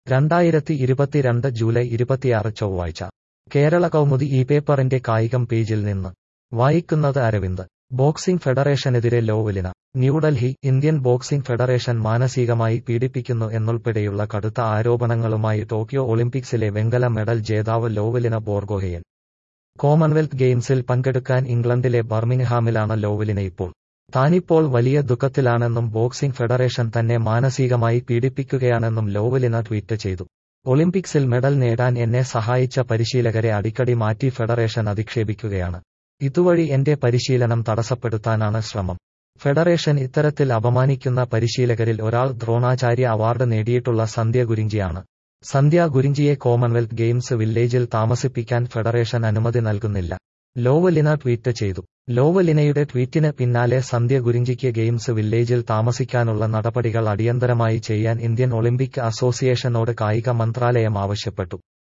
രണ്ടായിരത്തി ഇരുപത്തിരണ്ട് ജൂലൈ ഇരുപത്തിയാറ് ചൊവ്വാഴ്ച കേരള കൗമുദി ഈ പേപ്പറിന്റെ കായികം പേജിൽ നിന്ന് വായിക്കുന്നത് അരവിന്ദ് ബോക്സിംഗ് ഫെഡറേഷനെതിരെ Lovlina New Delhi Indian boxing federation മാനസികമായി പീഡിപ്പിക്കുന്നു എന്നുൾപ്പെടെയുള്ള കടുത്ത ആരോപണങ്ങളുമായി ടോക്കിയോ ഒളിമ്പിക്സിലെ വെങ്കല മെഡൽ ജേതാവ് ലോവലിന ബോർഗോഹെയൻ കോമൺവെൽത്ത് ഗെയിംസിൽ പങ്കെടുക്കാൻ ഇംഗ്ലണ്ടിലെ ബർമിംഗ്ഹാമിലാണ് ലോവലിന ഇപ്പോൾ താനിപ്പോൾ വലിയ ദുഃഖത്തിലാണെന്നും ബോക്സിംഗ് ഫെഡറേഷൻ തന്നെ മാനസികമായി പീഡിപ്പിക്കുകയാണെന്നും ലോവലിന ട്വീറ്റ് ചെയ്തു ഒളിമ്പിക്സിൽ മെഡൽ നേടാൻ എന്നെ സഹായിച്ച പരിശീലകരെ അടിക്കടി മാറ്റി ഫെഡറേഷൻ അധിക്ഷേപിക്കുകയാണ് ഇതുവഴി എന്റെ പരിശീലനം തടസ്സപ്പെടുത്താനാണ് ശ്രമം ഫെഡറേഷൻ ഇത്തരത്തിൽ അപമാനിക്കുന്ന പരിശീലകരിൽ ഒരാൾ ദ്രോണാചാര്യ അവാർഡ് നേടിയിട്ടുള്ള സന്ധ്യ ഗുരിഞ്ചിയാണ് സന്ധ്യ ഗുരിഞ്ചിയെ കോമൺവെൽത്ത് ഗെയിംസ് വില്ലേജിൽ താമസിപ്പിക്കാൻ ഫെഡറേഷൻ അനുമതി നൽകുന്നില്ല ലോവലിന ട്വീറ്റ് ചെയ്തു ലോവലിനയുടെ ട്വീറ്റിന് പിന്നാലെ സന്ധ്യ ഗുരിഞ്ചിക്ക് ഗെയിംസ് വില്ലേജിൽ താമസിക്കാനുള്ള നടപടികൾ അടിയന്തരമായി ചെയ്യാൻ ഇന്ത്യൻ ഒളിമ്പിക് അസോസിയേഷനോട് കായിക മന്ത്രാലയം ആവശ്യപ്പെട്ടു